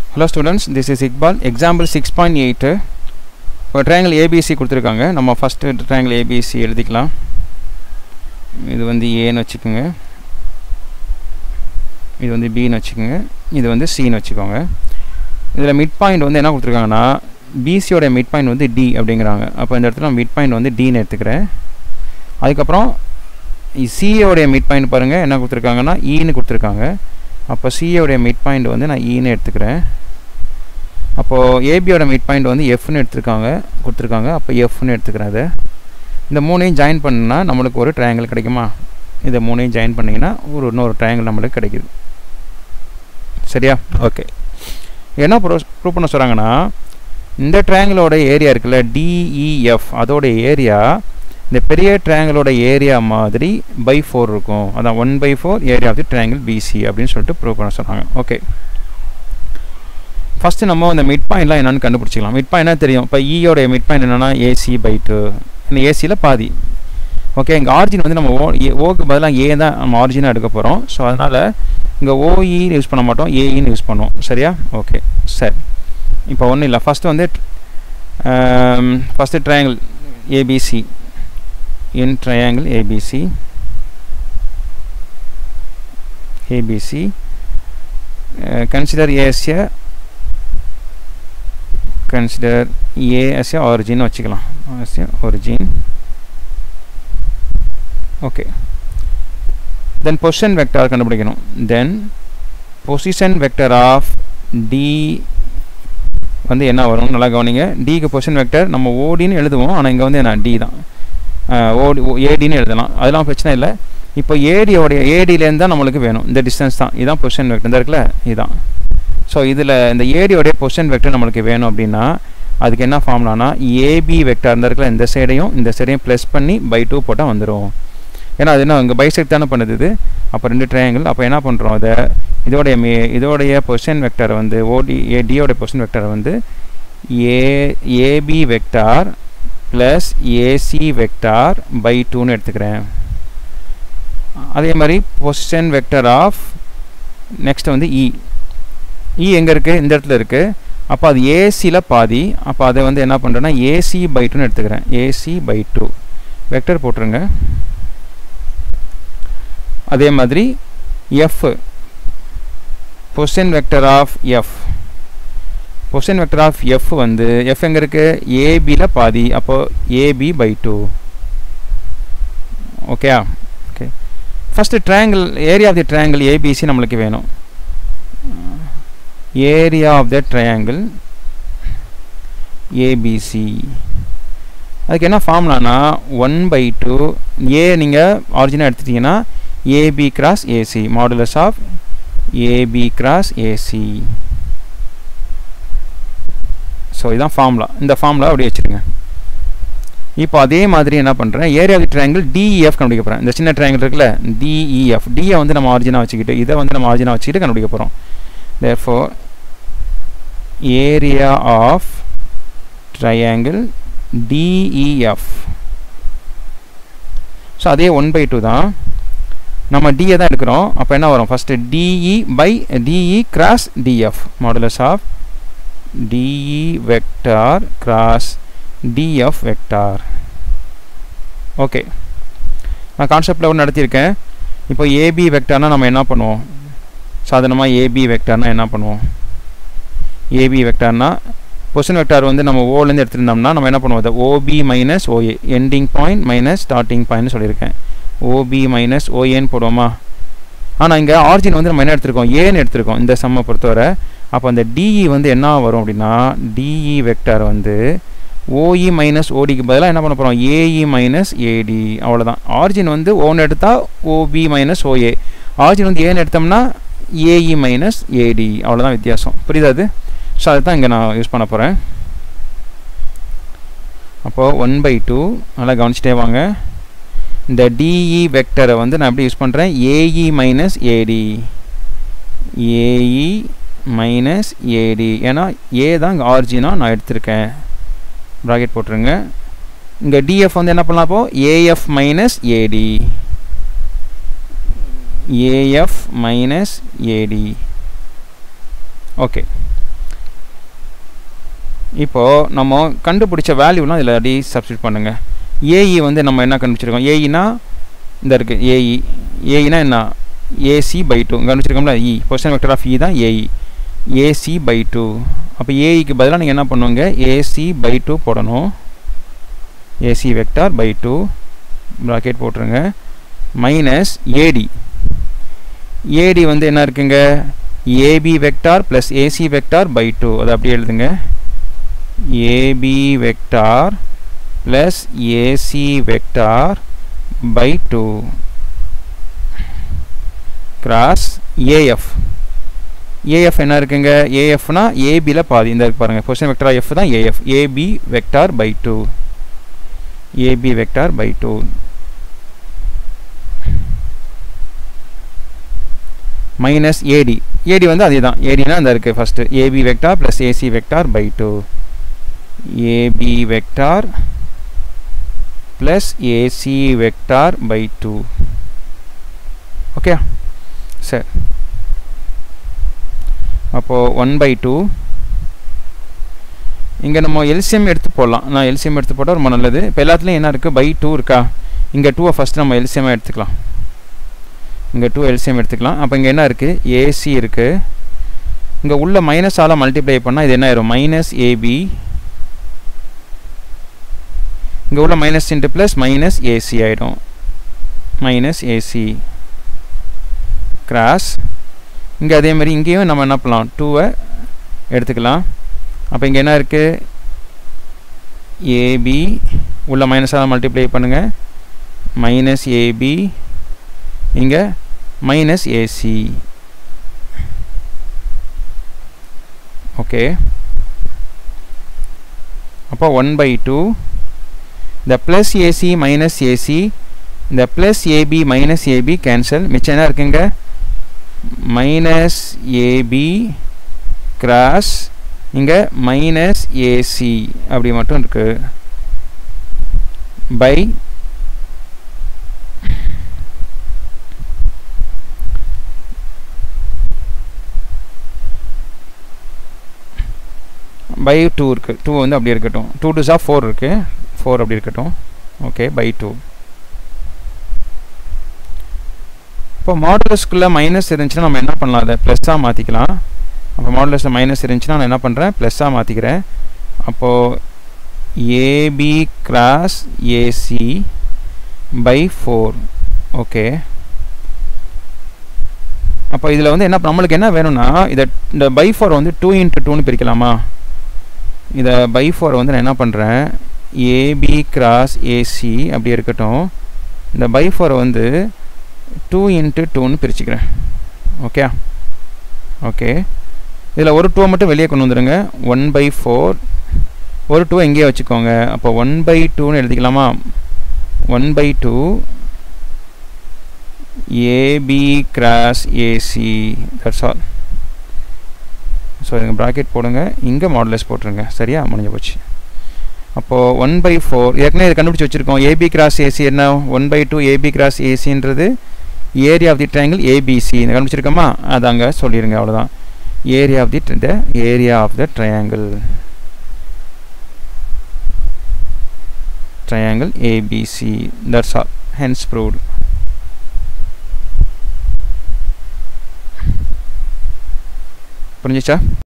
hello students this is Iqbal example six point eight இப்போ triangle ABC கொடுத்துருக்காங்க நம்ம first triangle ABC எழுதிக்கலாம் இது வந்து ஏன்னு வச்சுக்கோங்க இது வந்து பின்னு வச்சுக்கோங்க இது வந்து சின்னு வச்சுக்கோங்க இதில் மிட் பாயிண்ட் வந்து என்ன கொடுத்துருக்காங்கன்னா பிசியோட மிட் பாயிண்ட் வந்து டி அப்படிங்கிறாங்க அப்போ இந்த இடத்துல மிட் பாயிண்ட் வந்து டின்னு எடுத்துக்கிறேன் அதுக்கப்புறம் சிஏவுடைய மிட் பாயிண்ட் பாருங்கள் என்ன கொடுத்துருக்காங்கன்னா ஈன்னு கொடுத்துருக்காங்க அப்போ சிஏவுடைய மிட் பாயிண்ட் வந்து நான் ஈன்னு எடுத்துக்கிறேன் அப்போது ஏபியோட மிட் பாயிண்ட் வந்து எஃப்னு எடுத்துருக்காங்க கொடுத்துருக்காங்க அப்போ எஃப்னு எடுத்துக்கிறேன் அதை இந்த மூணையும் ஜாயின் பண்ணால் நம்மளுக்கு ஒரு ட்ரையாங்கிள் கிடைக்குமா இதை மூணையும் ஜாயின் பண்ணிங்கன்னா ஒரு இன்னொரு ட்ரையாங்கிள் நம்மளுக்கு கிடைக்குது சரியா ஓகே என்ன ப்ரூ ப்ரூவ் பண்ண சொல்கிறாங்கன்னா இந்த ட்ரையாங்கிளோட ஏரியா இருக்குல்ல டிஇஎஃப் அதோட ஏரியா இந்த பெரிய ட்ரையாங்கிளோட ஏரியா மாதிரி பை ஃபோர் இருக்கும் அதான் one by four area of the triangle BC அப்படின்னு சொல்லிட்டு ப்ரூவ் பண்ண சொன்னாங்க ஓகே ஃபஸ்ட்டு நம்ம இந்த மிட் பாயிண்ட்லாம் என்னென்னு கண்டுபிடிச்சிக்கலாம் மிட் பாயிண்ட்னா தெரியும் இப்போ ஈயோட மிட் பாயிண்ட் என்னென்னா ஏசி பை டூ இந்த ஏசியில் பாதி ஓகே இங்கே ஆர்ஜின் வந்து நம்ம ஓ ஓக்கு பதிலாக ஏ தான் நம்ம ஆர்ஜினாக எடுக்க போகிறோம் ஸோ அதனால் இங்கே ஓஇன்னு யூஸ் பண்ண மாட்டோம் ஏஇன்னு யூஸ் பண்ணுவோம் சரியா ஓகே சரி இப்போ ஒன்றும் இல்லை ஃபஸ்ட்டு வந்து first triangle ABC in triangle ABC ABC uh, consider A as a consider A as a origin வச்சுக்கலாம் as a origin okay then position vector கண்டுபிடிக்கணும் then position vector of D வந்து என்ன வரும் நல்லா கவனிங்க டிக்கு பொசிஷன் வெக்டர் நம்ம ஓடின்னு எழுதுவோம் ஆனால் இங்கே வந்து என்ன டி தான் ஓடி ஏடின்னு எழுதலாம் அதெல்லாம் பிரச்சனை இல்லை இப்போ ஏடியோடைய ஏடியிலேருந்து தான் நம்மளுக்கு வேணும் இந்த டிஸ்டன்ஸ் தான் இதுதான் பொசிஷன் வெக்டர் இந்த இருக்குல்ல இதுதான் ஸோ இதில் இந்த ஏடியோடைய பொசிஷன் வெக்டர் நம்மளுக்கு வேணும் அப்படின்னா அதுக்கு என்ன ஃபார்ம்லானா ஏபி வெக்டர் இந்த இருக்குல்ல இந்த சைடையும் இந்த சைடையும் ப்ளஸ் பண்ணி பை டூ போட்டால் வந்துடும் ஏன்னா அது என்ன இங்கே பைசெக்ட் தானே பண்ணுது இது அப்போ ரெண்டு ட்ரையாங்கிள் அப்போ என்ன பண்ணுறோம் அதை இதோடைய மே இதோடைய பொசிஷன் வெக்டரை வந்து ஓடி ஏடியோடைய பொசிஷன் வெக்டரை வந்து A AB vector plus AC vector by டூன்னு எடுத்துக்கிறேன் அதே மாதிரி பொசிஷன் வெக்டர் ஆஃப் நெக்ஸ்ட் வந்து இ இ எங்கே இருக்குது இந்த இடத்துல இருக்குது அப்போ அது ஏசியில் பாதி அப்போ அதை வந்து என்ன பண்ணுறேன்னா ஏசி பை டூன்னு எடுத்துக்கிறேன் ஏசி பை டூ வெக்டர் போட்டுருங்க அதே மாதிரி F position vector of F position vector of F வந்து எஃப் எங்கே இருக்குது ஏபியில் பாதி அப்போது ஏபி பை டூ ஓகேயா okay first triangle area of the triangle ABC நம்மளுக்கு வேணும் area of the triangle ABC அதுக்கு என்ன ஃபார்ம்லானா ஒன் பை டூ ஏ நீங்கள் ஆரிஜினாக எடுத்துட்டிங்கன்னா AB cross AC modulus of AB cross AC so இதுதான் ஃபார்முலா இந்த ஃபார்முலா அப்படியே வச்சுருங்க இப்போ அதே மாதிரி என்ன பண்ணுறேன் ஏரியா ஆஃப் ட்ரையாங்கிள் டிஇஎஃப் கண்டுபிடிக்க போகிறேன் இந்த சின்ன ட்ரையாங்கிள் இருக்குல்ல டிஇஎஃப் டியை வந்து நம்ம ஆரிஜினாக வச்சுக்கிட்டு இதை வந்து நம்ம ஆரிஜினாக வச்சுக்கிட்டு கண்டுபிடிக்க போகிறோம் therefore area of triangle DEF so அதே ஒன் பை டூ தான் நம்ம டியை தான் எடுக்கிறோம் அப்போ என்ன வரும் first DE by DE cross DF modulus of DE vector cross DF vector okay நான் கான்செப்ட் லெவல் நடத்தியிருக்கேன் இப்போ ஏபி வெக்டார்னால் நம்ம என்ன பண்ணுவோம் சாதாரணமாக ஏபி வெக்டார்னால் என்ன பண்ணுவோம் ஏபி வெக்டார்னா பொசிஷன் வெக்டார் வந்து நம்ம ஓலேருந்து எடுத்துருந்தோம்னா நம்ம என்ன பண்ணுவோம் அதை OB minus OA ending point minus starting பாயிண்ட்னு சொல்லியிருக்கேன் ஓபி மைனஸ் ஓஏன்னு போடுவோமா ஆனால் இங்கே ஆர்ஜின் வந்து நம்ம என்ன எடுத்திருக்கோம் ஏன்னு எடுத்திருக்கோம் இந்த சம்மை பொறுத்தவரை அப்போ அந்த டிஇ வந்து என்ன வரும் அப்படின்னா டிஇ வெக்டார் வந்து ஓஇ மைனஸ் ஓடிக்கு பதிலாக என்ன பண்ண போகிறோம் ஏஇ மைனஸ் ஏடி அவ்வளோதான் ஆர்ஜின் வந்து ஓன்னு எடுத்தால் ஓபி மைனஸ் ஓஏ ஆர்ஜின் வந்து ஏன்னு எடுத்தோம்னா ஏஇ மைனஸ் ஏடி அவ்வளோதான் வித்தியாசம் புரியுதா அது ஸோ அதை தான் இங்கே நான் யூஸ் பண்ண போகிறேன் அப்போது ஒன் பை டூ நல்லா கவனிச்சிட்டே வாங்க இந்த டிஇ வெக்டரை வந்து நான் எப்படி யூஸ் பண்ணுறேன் AE minus AD AE minus AD ஏன்னா ஏ தான் இங்கே ஆர்ஜினாக நான் எடுத்திருக்கேன் ப்ராக்கெட் போட்டுருங்க இங்கே டிஎஃப் வந்து என்ன பண்ணலாம் அப்போது AF minus AD AF minus AD okay இப்போது நம்ம கண்டுபிடிச்ச வேல்யூலாம் இதில் அப்படி சப்ஸ்டியூட் பண்ணுங்கள் ஏஇ வந்து நம்ம என்ன கண்டுபிடிச்சிருக்கோம் ஏஇனா இந்த இருக்குது ஏஇ ஏஇனா என்ன ஏசி பை டூ கண்டுபிடிச்சிருக்கோம்ல E position vector of E தான் ஏஇ ஏசி பை டூ அப்போ ஏஇக்கு பதிலாக நீங்கள் என்ன பண்ணுவீங்க ஏசி பை டூ போடணும் AC vector by two bracket போட்டுருங்க மைனஸ் ஏடி ஏடி வந்து என்ன இருக்குங்க AB vector plus AC vector by two அதை அப்படியே எழுதுங்க AB vector plus AC vector by two cross AF AF என்ன இருக்குங்க ஏஎஃப்னா ஏபியில் பாதி இந்த இருக்கு பாருங்கள் பொசிஷன் வெக்டார் எஃப் தான் AF AB vector by two AB vector by two minus AD AD வந்து அதே தான் ஏடினா அந்த இருக்குது first AB vector plus AC vector by two AB vector plus AC vector by two okay சரி அப்போது one by two இங்கே நம்ம எல்சிஎம் எடுத்து போடலாம் நான் எல்சிஎம் எடுத்து போட்டால் ரொம்ப நல்லது இப்போ எல்லாத்துலேயும் என்ன இருக்குது பை டூ இருக்கா இங்கே டூவை ஃபஸ்ட்டு நம்ம எல்சிஎம்மாக எடுத்துக்கலாம் இங்கே டூ எல்சிஎம் எடுத்துக்கலாம் அப்போ இங்கே என்ன இருக்குது ஏசி இருக்குது இங்கே உள்ள மைனஸால் மல்டிப்ளை பண்ணால் இது என்ன ஆயிரும் மைனஸ் ஏபி இங்கே உள்ள minus into plus minus AC ஆகிடும் மைனஸ் ஏசி கிராஸ் இங்கே அதே மாதிரி இங்கேயும் நம்ம என்ன பண்ணலாம் டூவை எடுத்துக்கலாம் அப்போ இங்கே என்ன இருக்குது ஏபி உள்ள மைனஸால் மல்டிப்ளை பண்ணுங்கள் மைனஸ் ஏபி இங்கே மைனஸ் ஏசி ஓகே அப்போ ஒன் பை டூ இந்த ப்ளஸ் ஏசி மைனஸ் ஏசி இந்த plus AB minus AB cancel மிச்சம் என்ன இருக்குங்க மைனஸ் ஏபி கிராஸ் இங்கே மைனஸ் ஏசி அப்படி மட்டும் இருக்கு பை பை டூ இருக்குது டூ வந்து அப்படி இருக்கட்டும் டூ டூ ஜா ஃபோர் இருக்குது ஃபோர் அப்படி இருக்கட்டும் ஓகே பை டூ இப்போ மாடுலஸ்க்குள்ளே மைனஸ் இருந்துச்சுன்னா நம்ம என்ன பண்ணலாம் அதை ப்ளஸ்ஸாக மாற்றிக்கலாம் அப்போ மாடுலஸில் மைனஸ் இருந்துச்சுன்னா நான் என்ன பண்ணுறேன் ப்ளஸ்ஸாக மாற்றிக்கிறேன் அப்போது AB cross AC by four okay அப்போ இதில் வந்து என்ன நம்மளுக்கு என்ன வேணும்னா இதை இந்த பை ஃபோர் வந்து டூ இன்ட்டு டூன்னு பிரிக்கலாமா இதை பை ஃபோர் வந்து நான் என்ன பண்ணுறேன் ஏபி கிராஸ் ஏசி அப்படி இருக்கட்டும் இந்த பை ஃபோரை வந்து டூ இன்ட்டு டூன்னு பிரிச்சுக்கிறேன் ஓகே ஓகே இதில் ஒரு டூவை மட்டும் வெளியே கொண்டு வந்துடுங்க ஒன் பை ஃபோர் ஒரு டூ எங்கேயே வச்சுக்கோங்க அப்போ ஒன் பை டூன்னு எழுதிக்கலாமா one by two AB cross AC that's all so இதுங்க ப்ராக்கெட் போடுங்க இங்கே மாடுலஸ் போட்டுருங்க சரியா முடிஞ்சு போச்சு அப்போது ஒன் பை ஃபோர் ஏற்கனவே இது கண்டுபிடிச்சி வச்சுருக்கோம் ஏபி கிராஸ் ஏசி என்ன one by two AB cross ஏசின்றது area of the triangle ABC இந்த கண்டுபிடிச்சிருக்கோமா அது அங்கே சொல்லிடுங்க அவ்வளோதான் area of the the area of the triangle triangle ABC that's all hence proved புரிஞ்சிச்சா